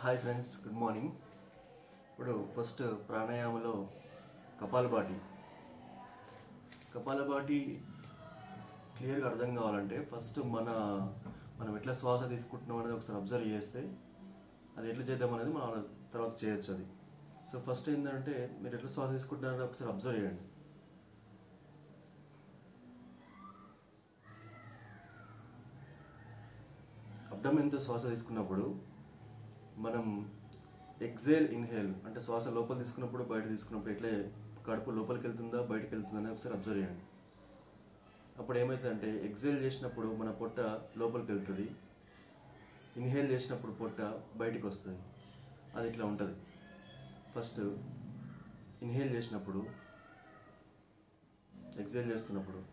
hi friends good morning ఇప్పుడు first ప్రాణాయామలో కపాలపాటి కపాలపాటి క్లియర్గా అర్థం కావాలంటే ఫస్ట్ మన మనం ఎట్లా శ్వాస తీసుకుంటున్నాం అనేది ఒకసారి అబ్జర్వ్ చేస్తే అది ఎట్లా చేద్దాం అనేది మనం తర్వాత చేయొచ్చు అది సో ఫస్ట్ ఏంటంటే మీరు ఎట్లా శ్వాస తీసుకుంటున్నారో ఒకసారి అబ్జర్వ్ చేయండి అబ్డమెన్తో శ్వాస తీసుకున్నప్పుడు మనం ఎగ్జేల్ ఇన్హేల్ అంటే శ్వాస లోపల తీసుకున్నప్పుడు బయట తీసుకున్నప్పుడు ఎట్లే కడుపు లోపలికి వెళ్తుందా బయటకు వెళ్తుందా అనేది ఒకసారి అబ్జర్వ్ చేయండి అప్పుడు ఏమవుతుందంటే ఎగ్జేల్ చేసినప్పుడు మన పొట్ట లోపలికి వెళ్తుంది ఇన్హేల్ చేసినప్పుడు పొట్ట బయటికి వస్తుంది అది ఇట్లా ఉంటుంది ఫస్ట్ ఇన్హేల్ చేసినప్పుడు ఎగ్జేల్ చేస్తున్నప్పుడు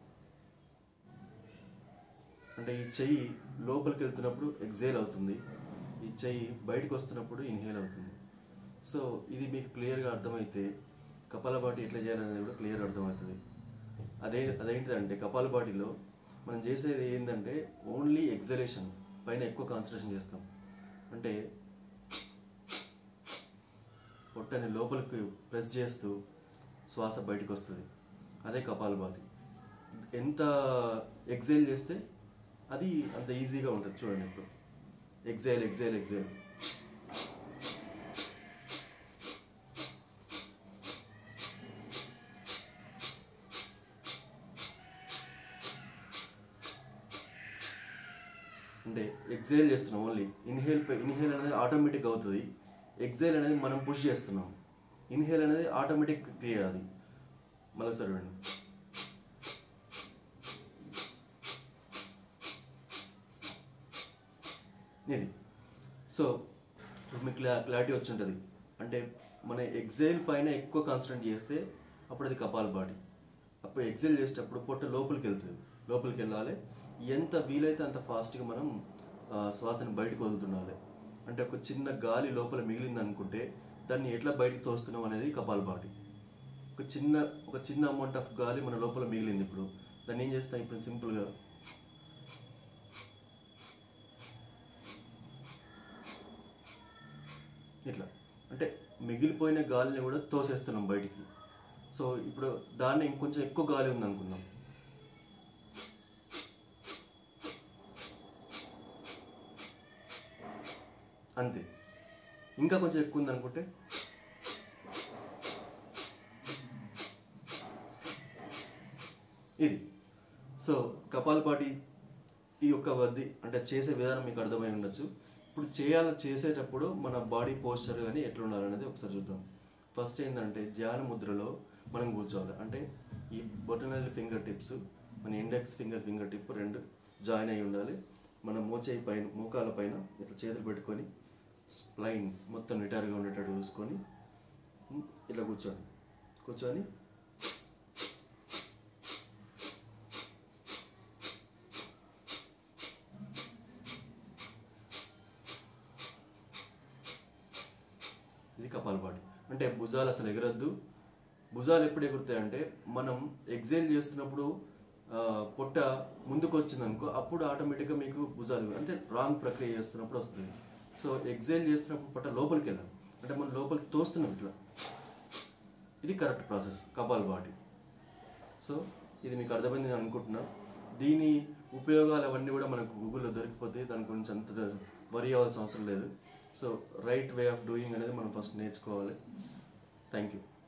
అంటే ఈ చెయ్యి లోపలికి వెళ్తున్నప్పుడు ఎగ్జేల్ అవుతుంది ఈ చెయ్యి బయటకు వస్తున్నప్పుడు ఇన్హేల్ అవుతుంది సో ఇది మీకు క్లియర్గా అర్థమైతే కపాలపాటి ఎట్లా చేయాలనేది కూడా క్లియర్గా అర్థమవుతుంది అదే అదేంటిదంటే కపాలపాటిలో మనం చేసేది ఏంటంటే ఓన్లీ ఎగ్జలేషన్ పైన ఎక్కువ కాన్సన్ట్రేషన్ చేస్తాం అంటే పొట్టని లోపలికి ప్రెస్ చేస్తూ శ్వాస బయటకు వస్తుంది అదే కపాలపాతి ఎంత ఎగ్జైల్ చేస్తే అది అంత ఈజీగా ఉంటుంది చూడండి ఇప్పుడు ఎగ్జైల్ ఎగ్జైల్ ఎగ్జైల్ అంటే ఎగ్జైల్ చేస్తున్నాం ఓన్లీ ఇన్హేల్ ఇన్హేల్ అనేది ఆటోమేటిక్ అవుతుంది ఎగ్జైల్ అనేది మనం పుష్ చేస్తున్నాం ఇన్హేల్ అనేది ఆటోమేటిక్ క్రియ అది మళ్ళీ సార్ చూడండి ఇది సో ఇప్పుడు మీకు క్లా క్లారిటీ వచ్చి ఉంటుంది అంటే మన ఎగ్జైల్ పైన ఎక్కువ కాన్సన్ట్రేట్ చేస్తే అప్పుడు అది కపాల్ బాడీ అప్పుడు ఎగ్జైల్ చేసేటప్పుడు పొట్ట లోపలికి వెళ్తుంది లోపలికి వెళ్ళాలి ఎంత వీలైతే అంత ఫాస్ట్గా మనం ఆ, శ్వాసని బయటకు వదులుతుండాలి అంటే ఒక చిన్న గాలి లోపల మిగిలింది అనుకుంటే దాన్ని ఎట్లా బయటకు తోస్తున్నాం అనేది కపాల్ బాడీ ఒక చిన్న ఒక చిన్న అమౌంట్ ఆఫ్ గాలి మన లోపల మిగిలింది ఇప్పుడు దాన్ని ఏం చేస్తాం ఇప్పుడు సింపుల్గా ఇట్లా అంటే మిగిలిపోయిన గాలిని కూడా తోసేస్తున్నాం బయటికి సో ఇప్పుడు దాన్ని ఇంకొంచెం ఎక్కువ గాలి ఉంది అనుకుందాం అంతే ఇంకా కొంచెం ఎక్కువ ఉంది అనుకుంటే ఇది సో కపాలపాటి ఈ యొక్క వద్ది అంటే చేసే విధానం మీకు అర్థమై ఉండొచ్చు ఇప్పుడు చేయాలి చేసేటప్పుడు మన బాడీ పోస్చర్ కానీ ఎట్లా ఉండాలనేది ఒకసారి చూద్దాం ఫస్ట్ ఏంటంటే ధ్యాన ముద్రలో మనం కూర్చోవాలి అంటే ఈ బొటనల్ ఫింగర్ టిప్స్ మన ఇండెక్స్ ఫింగర్ ఫింగర్ టిప్ రెండు జాయిన్ అయి ఉండాలి మన మోచేయి పైన మోకాల పైన ఇట్లా చేతులు పెట్టుకొని స్ప్లైన్ మొత్తం నిటారుగా ఉండేటట్టు చూసుకొని ఉమ్, ఇట్లా కూర్చోండి కూర్చొని ఇది కపాలపాటి అంటే భుజాలు అసలు ఎగరద్దు భుజాలు ఎప్పుడు ఎగురుతాయి అంటే మనం ఎగ్జైల్ చేస్తున్నప్పుడు ఆ, పొట్ట ముందుకు వచ్చింది అనుకో అప్పుడు ఆటోమేటిక్గా మీకు భుజాలు అంటే రాంగ్ ప్రక్రియ చేస్తున్నప్పుడు వస్తుంది సో ఎగ్జైల్ చేస్తున్నప్పుడు పొట్ట లోపలికి వెళ్ళాలి అంటే మనం లోపలికి తోస్తున్నాం ఇట్లా ఇది కరెక్ట్ ప్రాసెస్ కపాలపాటి సో ఇది మీకు అర్థమైంది నేను అనుకుంటున్నా దీని ఉపయోగాలు అవన్నీ కూడా మనకు గూగుల్లో దొరికిపోతాయి దాని గురించి అంత వరి అవ్వాల్సిన అవసరం లేదు so right way of doing అనేది మనం ఫస్ట్ నేర్చుకోవాలి థ్యాంక్ యూ